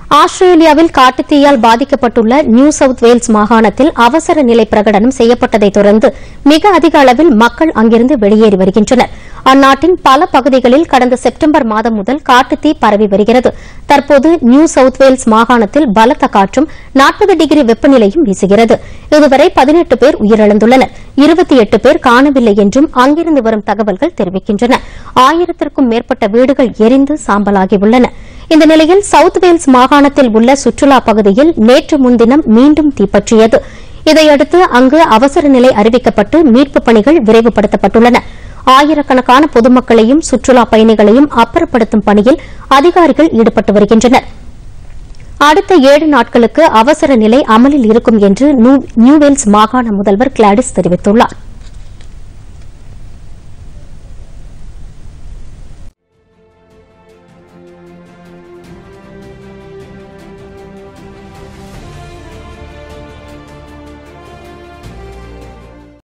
ஆஸ்திரேலியாவில் காட்டுத்தீயால் பாதிக்கப்பட்டுள்ள new south Wales மாகாணத்தில் அவசர நிலை பிரகடனம் செய்யப்பட்டதைத் தொடர்ந்து மிக அதிக அளவில் மக்கள் அங்கிருந்து வெளியேறி வருகின்றனர் அந்நாட்டின் பல பகுதிகளில் கடந்த செப்டம்பர் மாதம் முதல் காட்டுத்தீ பரவி வருகிறது தற்போது நியூ சவுத் வேல்ஸ் மாகாணத்தில் பலத்த காற்றும் நாற்பது டிகிரி வெப்பநிலையும் வீசுகிறது இதுவரை பதினெட்டு பேர் உயிரிழந்துள்ளனர் இருபத்தி எட்டு பேர் காணவில்லை என்றும் அங்கிருந்து வரும் தகவல்கள் தெரிவிக்கின்றன ஆயிரத்திற்கும் மேற்பட்ட வீடுகள் எரிந்து சாம்பலாகியுள்ளன இந்த நிலையில் சவுத் வேல்ஸ் மாகாணத்தில் உள்ள சுற்றுலா பகுதியில் நேற்று முன்தினம் மீண்டும் தீப்பற்றியது இதையடுத்து அங்கு அவசர நிலை அறிவிக்கப்பட்டு மீட்புப் பணிகள் விரைவுபடுத்தப்பட்டுள்ளன ஆயிரக்கணக்கான பொதுமக்களையும் சுற்றுலா பயணிகளையும் அப்புறப்படுத்தும் பணியில் அதிகாரிகள் ஈடுபட்டு வருகின்றனர் அடுத்த ஏழு நாட்களுக்கு அவசர நிலை அமலில் இருக்கும் என்று நியூ- நியூவேல்ஸ் மாகாண முதல்வர் கிளாடிஸ் தெரிவித்துள்ளார்